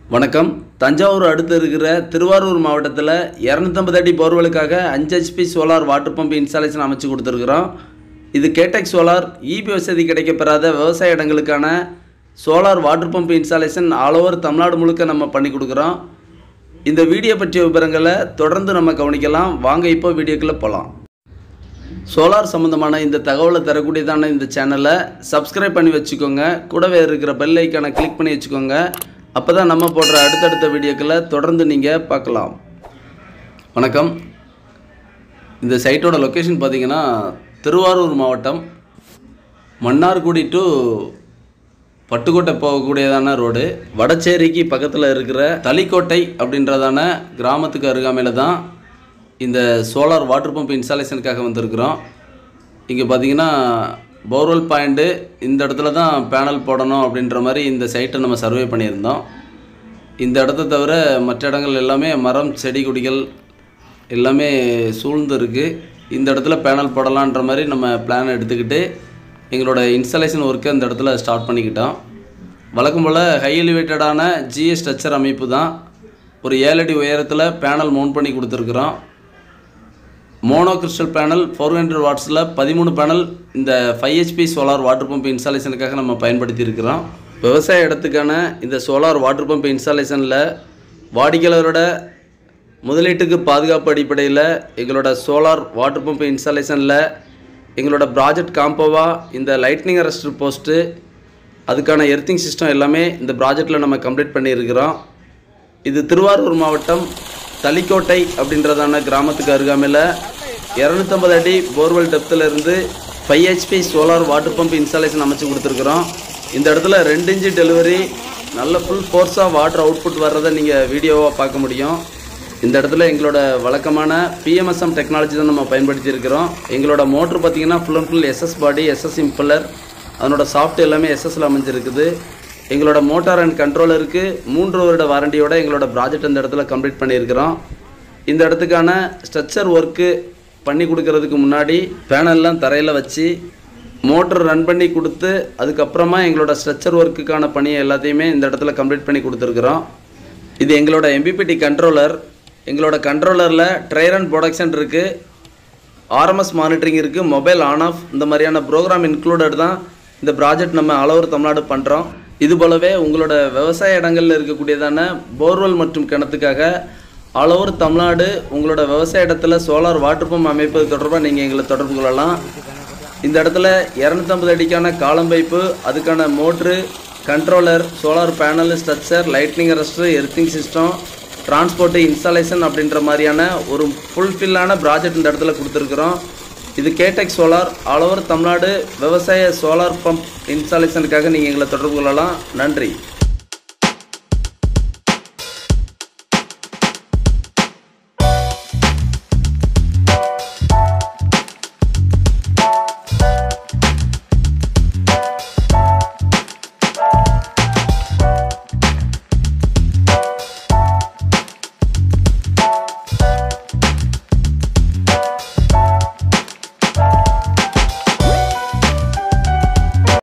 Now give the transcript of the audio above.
வணக்கம் தஞ்சாவூர் அடுத்து இருக்கிற திருவாரூர் மாவட்டத்தில் இரநூத்தம்பது அடி போர்வெலுக்காக அஞ்சு HP solar water pump installation அமைச்சு கொடுத்துருக்குறோம் இது கேடெக் சோலார் இபி வசதி கிடைக்கப்பெறாத விவசாய இடங்களுக்கான solar water pump installation all over Tamil Nadu முழுக்க நம்ம பண்ணி கொடுக்குறோம் இந்த வீடியோ பற்றிய விவரங்களை தொடர்ந்து நம்ம கவனிக்கலாம் வாங்க இப்போ வீடியோக்குள்ளே போகலாம் சோலார் சம்மந்தமான இந்த தகவலை தரக்கூடியதான இந்த சேனலை சப்ஸ்கிரைப் பண்ணி வச்சுக்கோங்க கூடவே இருக்கிற பெல் ஐக்கானை கிளிக் பண்ணி வச்சுக்கோங்க அப்போ தான் நம்ம போடுற அடுத்தடுத்த வீடியோக்களை தொடர்ந்து நீங்கள் பார்க்கலாம் வணக்கம் இந்த சைட்டோட லொக்கேஷன் பார்த்தீங்கன்னா திருவாரூர் மாவட்டம் மன்னார்குடி டு பட்டுக்கோட்டை போகக்கூடியதான ரோடு வடச்சேரிக்கு பக்கத்தில் இருக்கிற தளிக்கோட்டை அப்படின்றதான கிராமத்துக்கு அருகாமையில் தான் இந்த சோலார் வாட்டர் பம்ப் இன்ஸ்டாலேஷனுக்காக வந்திருக்கிறோம் இங்கே பார்த்தீங்கன்னா போர்வெல் பாயிண்ட்டு இந்த இடத்துல தான் பேனல் போடணும் அப்படின்ற மாதிரி இந்த சைட்டை நம்ம சர்வே பண்ணியிருந்தோம் இந்த இடத்த தவிர மற்ற இடங்கள் எல்லாமே மரம் செடி கொடிகள் எல்லாமே சூழ்ந்து இருக்குது இந்த இடத்துல பேனல் போடலான்ற மாதிரி நம்ம பிளான் எடுத்துக்கிட்டு எங்களோட இன்ஸ்டாலேஷன் ஒர்க்கை இந்த இடத்துல ஸ்டார்ட் பண்ணிக்கிட்டோம் வழக்கம் போல் ஹை எலிவேட்டடான ஜிஎஸ் ஸ்ட்ரக்சர் அமைப்பு தான் ஒரு ஏழு அடி உயரத்தில் பேனல் மவுண்ட் பண்ணி கொடுத்துருக்குறோம் mono crystal panel four hundred வாட்ஸில் பதிமூணு பேனல் இந்த five HP solar water pump இன்ஸ்டாலேஷனுக்காக நம்ம பயன்படுத்தி இருக்கிறோம் விவசாய இடத்துக்கான இந்த சோலார் வாட்டர் பம்ப் இன்ஸ்டாலேஷனில் வாடிக்கையாளரோட முதலீட்டுக்கு பாதுகாப்பு அடிப்படையில் எங்களோட சோலார் வாட்டர் பம்ப் இன்ஸ்டாலேஷனில் எங்களோட ப்ராஜெக்ட் காம்போவா இந்த லைட்னிங் அரெஸ்டர் போஸ்ட்டு அதுக்கான எர்த்திங் சிஸ்டம் எல்லாமே இந்த ப்ராஜெக்டில் நம்ம கம்ப்ளீட் பண்ணியிருக்கிறோம் இது திருவாரூர் மாவட்டம் தளிக்கோட்டை அப்படின்றதான கிராமத்துக்கு அருகாமையில் இரநூத்தம்பது அடி போர்வெல் டெப்த்தில் இருந்து five HP solar water pump installation அமைச்சு கொடுத்துருக்குறோம் இந்த இடத்துல ரெண்டு இன்ச்சு டெலிவரி நல்ல ஃபுல் ஃபோர்ஸாக வாட்டர் அவுட்புட் வர்றதை நீங்கள் வீடியோவாக பார்க்க முடியும் இந்த இடத்துல எங்களோட வழக்கமான பிஎம்எஸ்எம் டெக்னாலஜி தான் நம்ம பயன்படுத்தி இருக்கிறோம் எங்களோட மோட்ரு பார்த்தீங்கன்னா full and full SS body SS impeller அதனோட சாஃப்ட் எல்லாமே எஸ்எஸ்ல அமைஞ்சிருக்குது எங்களோட மோட்டார் அண்ட் கண்ட்ரோலருக்கு மூன்று வருட வாரண்டியோட எங்களோட ப்ராஜெக்ட் இந்த இடத்துல கம்ப்ளீட் பண்ணியிருக்கிறோம் இந்த இடத்துக்கான ஸ்ட்ரக்சர் ஒர்க்கு பண்ணி கொடுக்கறதுக்கு முன்னாடி பேனல்லாம் தரையில் வச்சு மோட்டர் ரன் பண்ணி கொடுத்து அதுக்கப்புறமா எங்களோட ஸ்ட்ரக்சர் ஒர்க்குக்கான பணியை எல்லாத்தையுமே இந்த இடத்துல கம்ப்ளீட் பண்ணி கொடுத்துருக்குறோம் இது எங்களோட எம்பிபிடி கண்ட்ரோலர் எங்களோட கண்ட்ரோலரில் ட்ரையர் அண்ட் ப்ரொடக்ஷன் இருக்குது ஆர்எம்எஸ் மானிட்டரிங் இருக்குது மொபைல் ஆன் ஆஃப் இந்த மாதிரியான ப்ரோக்ராம் இன்க்ளூடட் தான் இந்த ப்ராஜெக்ட் நம்ம ஆல் ஓவர் தமிழ்நாடு பண்ணுறோம் இது போலவே உங்களோட விவசாய இடங்களில் இருக்கக்கூடியதான போர்வெல் மற்றும் கிணத்துக்காக ஆல் ஓவர் தமிழ்நாடு உங்களோட விவசாய இடத்துல சோலார் வாட்டர் பம்ப் அமைப்பது தொடர்பாக நீங்கள் எங்களை தொடர்பு கொள்ளலாம் இந்த இடத்துல இரநூத்தம்பது அடிக்கான காலம் பைப்பு அதுக்கான motor controller solar panel structure lightning arrester earthing system transport installation அப்படின்ற மாதிரியான ஒரு ஃபுல்ஃபில்லான ப்ராஜெக்ட் இந்த இடத்துல கொடுத்துருக்குறோம் இது Katech solar all over Tamil Nadu விவசாய சோலார் பம்ப் இன்ஸ்டாலேஷனுக்காக நீங்கள் எங்களை தொடர்பு கொள்ளலாம் நன்றி